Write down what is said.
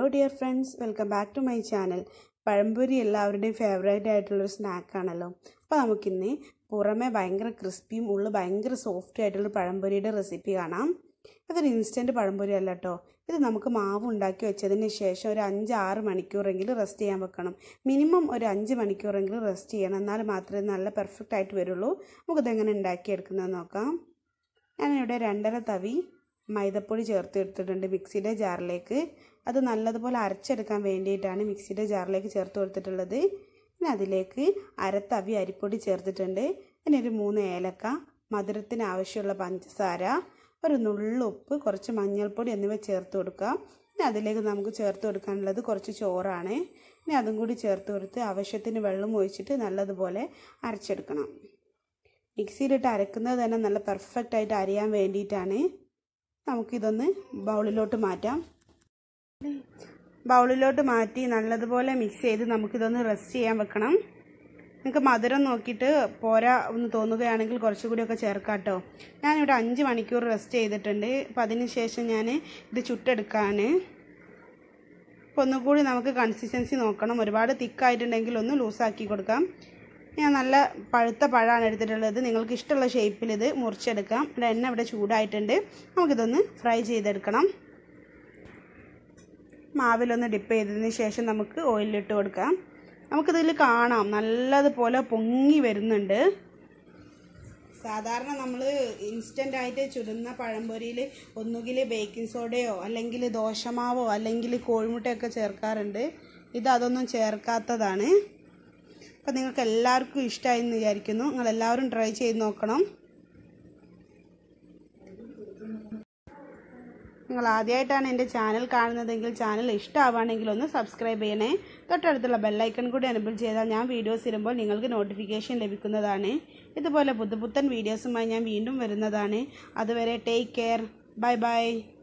hello dear friends welcome back to my channel pazhampori എല്ലാവരുടെയും favourite ആയിട്ടുള്ളൊരു സ്നാക്കാണല്ലോ അപ്പോൾ നമുക്കിന്ന് പുറമെ ഭയങ്കര ക്രിസ്പിയും ഉള്ളു ഭയങ്കര സോഫ്റ്റ് ആയിട്ടുള്ള പഴംപൊരിയുടെ റെസിപ്പി കാണാം അതൊരു ഇൻസ്റ്റൻറ്റ് പഴംപൊരി അല്ല കേട്ടോ ഇത് നമുക്ക് മാവ് ഉണ്ടാക്കി വെച്ചതിന് ശേഷം ഒരു അഞ്ച് ആറ് മണിക്കൂറെങ്കിലും റെസ്റ്റ് ചെയ്യാൻ വെക്കണം മിനിമം ഒരു അഞ്ച് മണിക്കൂറെങ്കിലും റെസ്റ്റ് ചെയ്യണം എന്നാൽ മാത്രമേ നല്ല പെർഫെക്റ്റ് ആയിട്ട് വരുള്ളൂ നമുക്കിതെങ്ങനെ ഉണ്ടാക്കിയെടുക്കുന്നത് നോക്കാം ഞാനിവിടെ രണ്ടര തവി മൈദപ്പൊടി ചേർത്ത് എടുത്തിട്ടുണ്ട് മിക്സിയുടെ ജാറിലേക്ക് അത് നല്ലതുപോലെ അരച്ചെടുക്കാൻ വേണ്ടിയിട്ടാണ് മിക്സിയുടെ ജാറിലേക്ക് ചേർത്ത് കൊടുത്തിട്ടുള്ളത് പിന്നെ അതിലേക്ക് അരത്തവി അരിപ്പൊടി ചേർത്തിട്ടുണ്ട് പിന്നെ ഒരു മൂന്ന് ഏലക്ക മധുരത്തിന് ആവശ്യമുള്ള പഞ്ചസാര ഒരു നുള്ളുപ്പ് കുറച്ച് മഞ്ഞൾപ്പൊടി എന്നിവ ചേർത്ത് കൊടുക്കാം പിന്നെ അതിലേക്ക് നമുക്ക് ചേർത്ത് കൊടുക്കാനുള്ളത് കുറച്ച് ചോറാണ് പിന്നെ അതും കൂടി ചേർത്ത് കൊടുത്ത് ആവശ്യത്തിന് വെള്ളം ഒഴിച്ചിട്ട് നല്ലതുപോലെ അരച്ചെടുക്കണം മിക്സിയിലിട്ട് അരക്കുന്നത് തന്നെ നല്ല പെർഫെക്റ്റ് ആയിട്ട് അരിയാൻ വേണ്ടിയിട്ടാണ് നമുക്കിതൊന്ന് ബൗളിലോട്ട് മാറ്റാം ബൗളിലോട്ട് മാറ്റി നല്ലതുപോലെ മിക്സ് ചെയ്ത് നമുക്കിതൊന്ന് റെസ്റ്റ് ചെയ്യാൻ വെക്കണം നിങ്ങൾക്ക് മധുരം നോക്കിയിട്ട് പോരാ എന്ന് തോന്നുകയാണെങ്കിൽ കുറച്ചുകൂടിയൊക്കെ ചേർക്കാം കേട്ടോ ഞാനിവിടെ അഞ്ച് മണിക്കൂർ റെസ്റ്റ് ചെയ്തിട്ടുണ്ട് അപ്പോൾ അതിന് ശേഷം ഞാൻ ഇത് ചുട്ടെടുക്കാൻ അപ്പോൾ ഒന്നുകൂടി നമുക്ക് കൺസിസ്റ്റൻസി നോക്കണം ഒരുപാട് തിക്കായിട്ടുണ്ടെങ്കിൽ ഒന്ന് ലൂസാക്കി കൊടുക്കാം ഞാൻ നല്ല പഴുത്ത പഴമാണ് എടുത്തിട്ടുള്ളത് നിങ്ങൾക്ക് ഇഷ്ടമുള്ള ഷേപ്പിൽ ഇത് മുറിച്ചെടുക്കാം ഇവിടെ എണ്ണ ഇവിടെ ചൂടായിട്ടുണ്ട് നമുക്കിതൊന്ന് ഫ്രൈ ചെയ്തെടുക്കണം മാവിലൊന്ന് ഡിപ്പ് ചെയ്തതിന് ശേഷം നമുക്ക് ഓയിലിട്ട് കൊടുക്കാം നമുക്കിതിൽ കാണാം നല്ലതുപോലെ പൊങ്ങി വരുന്നുണ്ട് സാധാരണ നമ്മൾ ഇൻസ്റ്റൻ്റ് ആയിട്ട് ചുടുന്ന പഴംപൊരിയിൽ ഒന്നുകിൽ ബേക്കിംഗ് സോഡയോ അല്ലെങ്കിൽ ദോശമാവോ അല്ലെങ്കിൽ കോഴിമുട്ടയൊക്കെ ചേർക്കാറുണ്ട് ഇത് അതൊന്നും ചേർക്കാത്തതാണ് അപ്പം നിങ്ങൾക്ക് എല്ലാവർക്കും ഇഷ്ടമായി എന്ന് വിചാരിക്കുന്നു നിങ്ങൾ എല്ലാവരും ട്രൈ ചെയ്ത് നോക്കണം നിങ്ങൾ ആദ്യമായിട്ടാണ് എൻ്റെ ചാനൽ കാണുന്നതെങ്കിൽ ചാനൽ ഇഷ്ടമാവുകയാണെങ്കിൽ ഒന്ന് സബ്സ്ക്രൈബ് ചെയ്യണേ തൊട്ടടുത്തുള്ള ബെല്ലൈക്കൺ കൂടി എനബിൾ ചെയ്താൽ ഞാൻ വീഡിയോസ് ഇടുമ്പോൾ നിങ്ങൾക്ക് നോട്ടിഫിക്കേഷൻ ലഭിക്കുന്നതാണ് ഇതുപോലെ പുതുപുത്തൻ വീഡിയോസുമായി ഞാൻ വീണ്ടും വരുന്നതാണ് അതുവരെ ടേക്ക് കെയർ ബൈ ബൈ